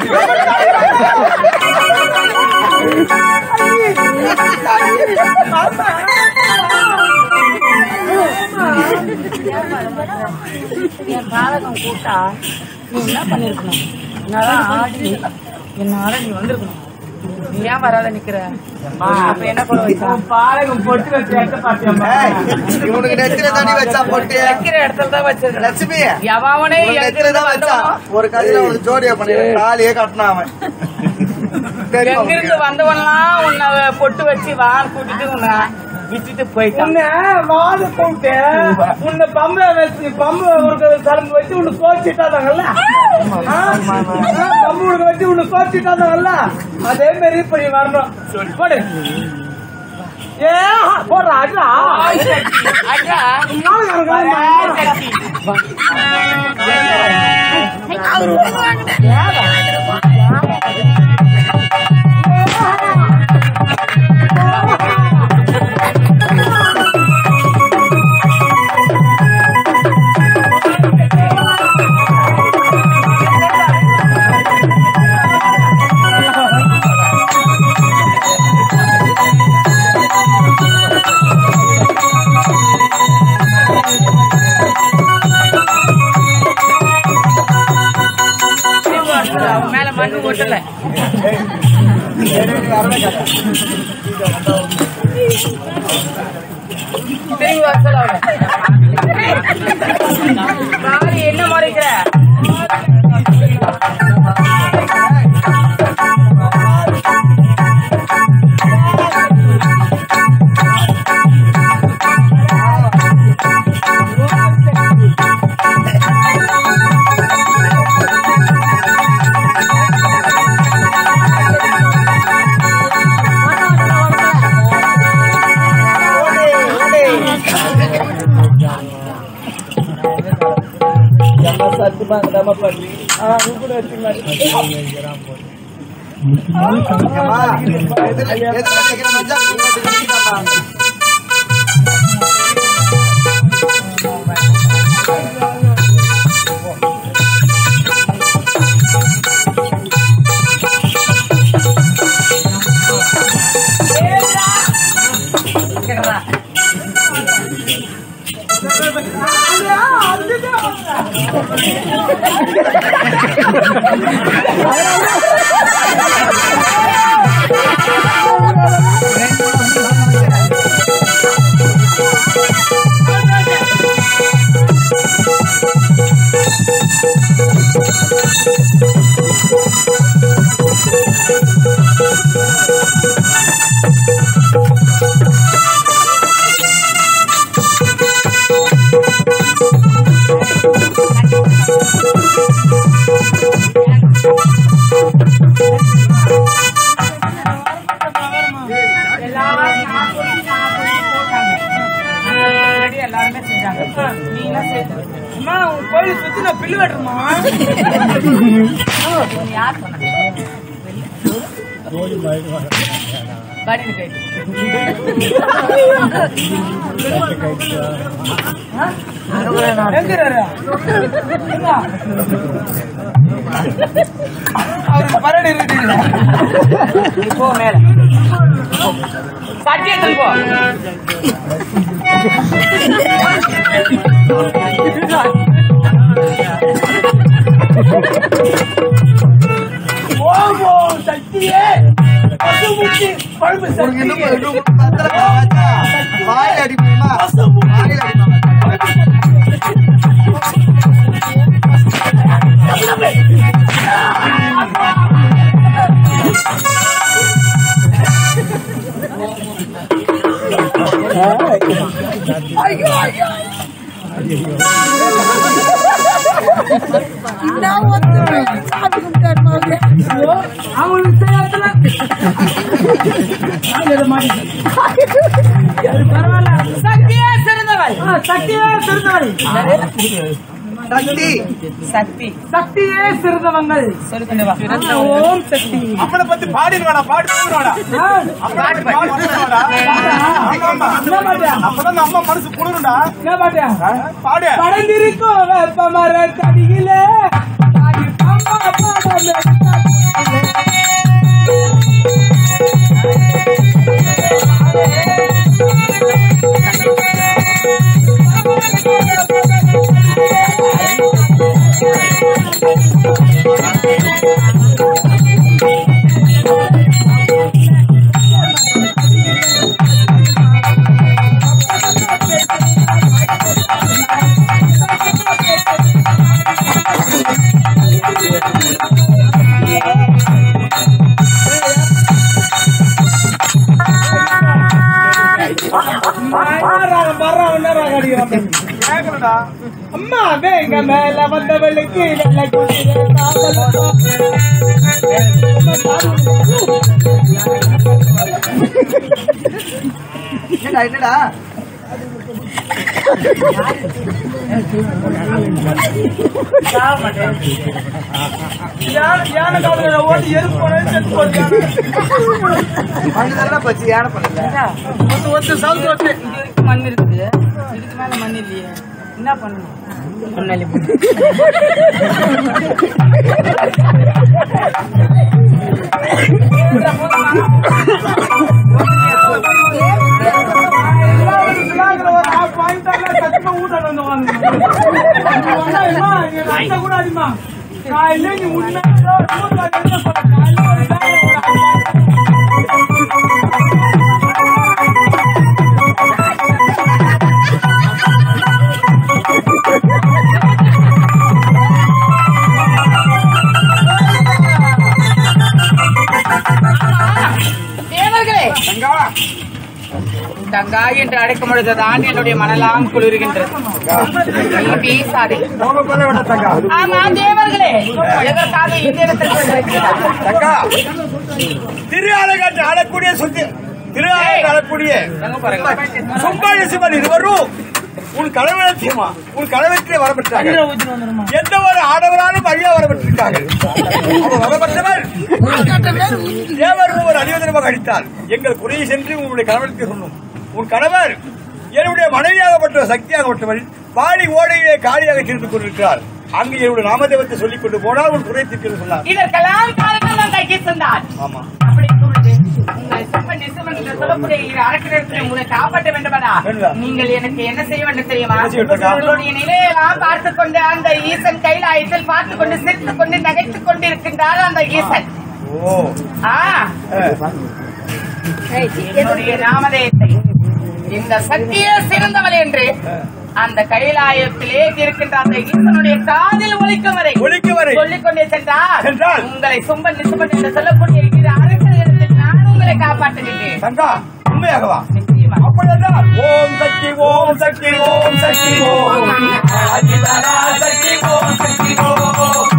என் பாலகம் கூட்டா நீ என்ன பண்ணிருக்கணும் நான் ஆடி என்னால நீ வந்திருக்கணும் நீ ஏன் வராத நிக்கிற அப்ப என்ன கூட வைச்சா பாலகம் பொட்டு வச்சு எடுத்து பாத்தியம்மா இவனுக்கு நெத்தில தண்ணி வச்சா போட்டு வைக்கிற இடத்துல தான் வச்சிருக்கேன் லட்சுமி எவனே உனக்கு நெத்தில எங்கிருந்து தான் வச்சா வந்தவனோ ஒரு கதையில அவனுக்கு ஜோடியா பண்ணிடுறேன் காலையே கட்டினான் அவன் தெரியுமா எங்கிருந்து உனக்கு? வந்தவன்லாம் உன்னை பொட்டு வச்சு வான்னு கூட்டிட்டு உன்னை விட்டுட்டு போயிட்டான் உன்னை வாது கூப்பிட்டு உன்னை பம்பை வச்சு பம்பு உனக்கு தளம்பு வச்சு உன்னை கோச்சிட்டாதாங்கல்ல ஆ? ஆ, பம்பு உனக்கு வச்சு உன்னை கோச்சிட்டாதாங்கல்ல அதே மாதிரி இப்ப நீ வரணும் போடு ஏ போடுறா அட்ரா அக்கா அவன் மேல மண்ணு ஓட்டல திரும்பி வர சொல்ல அவனை என்ன முறைக்கிற ஏம்மா, எதுல- எதுல வைக்கிற மஞ்சா? இங்க வச்சுட்டாம்மா. எல்லாருமே செஞ்சாங்க நீ என்ன செய்த அம்மா உன் கோயில் சுத்தி நான் பில்லு வெட்டுறமா நீ யார் சொன்ன பாடினு கேட்டு எங்க இருக்காரு? எங்க? அவருக்கு பரடி இருக்குல்ல நீ போ மேல சத்தியத்தில் போ ஓமோ சக்தியே பசுமுட்டி பழுப்பு உனக்கு இன்னும் சக்தியே இன்னும் பத்தல வச்சா வாயில் அடிப்போமா வாயில் அடிப்போம் அவங்களுக்கு செய்யறதுல பரவாயில்ல சக்தியே சிறந்தவள் சக்தியே சிறந்தவள் சக்தி சக்தி சக்தியே சிறந்தவங்கள் ஓம் சக்தி அம்மனை பத்தி பாடிடுவாடா பாடி போடுவாடா ஆ, பாடுவாடா ஆமா ஆமா அப்பதான் அம்மா மனசு குளிருடா என்ன பாட்டியா பாடு படந்திருக்கும் வேப்பமர கடியிலே அடி பாம்பா பாடமே ராகம் வர்றான் என்ன ராகம் அடிக்கிறான் கேக்குறடா அம்மா வேங்க மேல வந்தவளுக்கு வெள்ளை குடியிலே காதலோ. என்னடா என்னடா யானை யானை காதுல ஓட்டி எருப்பு போனது செத்து போச்சு மண்ணு பச்சு யானை பண்ணல ஒத்து ஒத்து சவுத்து ஒத்து மண் இருக்குது இதுக்கு மேல மண் இல்லையே என்ன பண்ணணும் முன்னாடி விழாக்குற ஒரு half point எல்லாம் சத்தியமா ஊட்டால வந்து வாங்கணும். அம்மா, அம்மா, இங்க ரத்த கூடாதும்மா. காலையில நீ உண்மையா ஊர்ல என்ன சொல்ற? காலையில ஒரு வேலை ஒரு தேவர்களே தங்கா என்று அழைக்கும் பொழுதுதான் என்னுடைய மனலாம் குளிர்கின்றது நீ பேசாதே போக போல விட தங்கா ஆமா தேவர்களே எதற்காக இந்த இடத்திற்கு வந்திருக்கிறார்? தங்கா திரு அழகாட்டு ஆடக்கூடிய சுத்தி திரு அழகாட்டு ஆடக்கூடிய எங்க பாருங்க சும்பாடி சிவன் இருவரும் உன் கனவத்தியமா உன் கனவத்திலே வரப்பட்டாங்க எந்த ஒரு ஆடவராலும் வழியா வரப்பட்டிருக்காங்க அவர் வரப்பட்டவர் தேவர் ஒரு அடிவதனமாக அடித்தார் எங்கள் குறையை சென்று உங்களுடைய கணவனுக்கு சொன்னோம் உன் கணவர் என்னுடைய மனைவியாகப்பட்ட சக்தியாகப்பட்டவள் பாடி ஓடையிலே காலியாக திரும்பிக் கொண்டிருக்கிறார் அங்கு என்னுடைய நாமதேவத்தை சொல்லிக் கொண்டு போனால் உன் குறை தீர்க்கிறது சொன்னார் இதற்கெல்லாம் காரணம் நான் கைக்கு சொன்னார் ஆமா அப்படி இருக்கும் பொழுது, உங்களை சும்ம நிசுமன் என்று சொல்லக்கூடிய இரு அரக்கரிடத்தில் உங்களை காப்பாற்ற வேண்டுமடா வேண்டுமா? நீங்கள் எனக்கு என்ன செய்ய வேண்டும் தெரியுமா என்ன செய்ய வேண்டும்? உங்களுடைய நிலையெல்லாம் பார்த்துக் கொண்டு அந்த ஈசன் கைலாயத்தில் பார்த்துக் கொண்டு சிரித்துக் கொண்டு நகைத்துக் கொண்டு இருக்கின்றார் அந்த ஈசன் ஓ ஆ அஹ். என்னுடைய நாமதேயத்தை இந்த சக்தியே சிறந்தவள் என்று அந்த கைலாயத்திலே இருக்கின்ற அந்த ஈசனுடைய காதில் ஒலிக்கும் வரை ஒலிக்கும் வரை. சொல்லிக் கொண்டே சென்றார் சென்றால். உங்களை சும்பன் நிசும்பன் என்று சொல்லக்கூடிய இரு அரசர்களிடத்தில் நான் உங்களை காப்பாற்றுகின்றேன் தங்கா உண்மையாகவா நிச்சயமா. அப்படியென்றால் ஓம் சக்தி ஓம் சக்தி ஓம் சக்தி ஓம் ஆதிபரா சக்தி ஓம் சக்தி ஓம்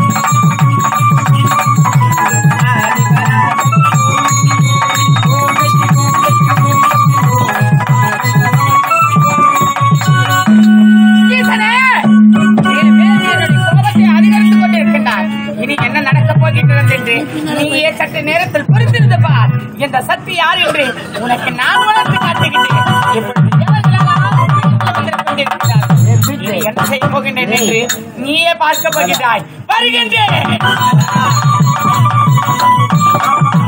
ஈசனே, என் மேல் என்னுடைய கோபத்தை அதிகரித்துக் கொண்டிருக்கின்றார். இனி என்ன நடக்கப் போகின்றது என்று நீயே சற்று நேரத்தில் புரிந்திருந்து பார் இந்த சக்தி யார் என்று உனக்கு நான் வளர்த்து காட்டுகின்றேன் இப்பொழுது தேவர்களெல்லாம் வந்து கொண்டிருக்கிறார்கள். இனி என்ன செய்ய போகின்றேன் என்று நீயே பார்க்க போகிறாய் வருகின்றேன்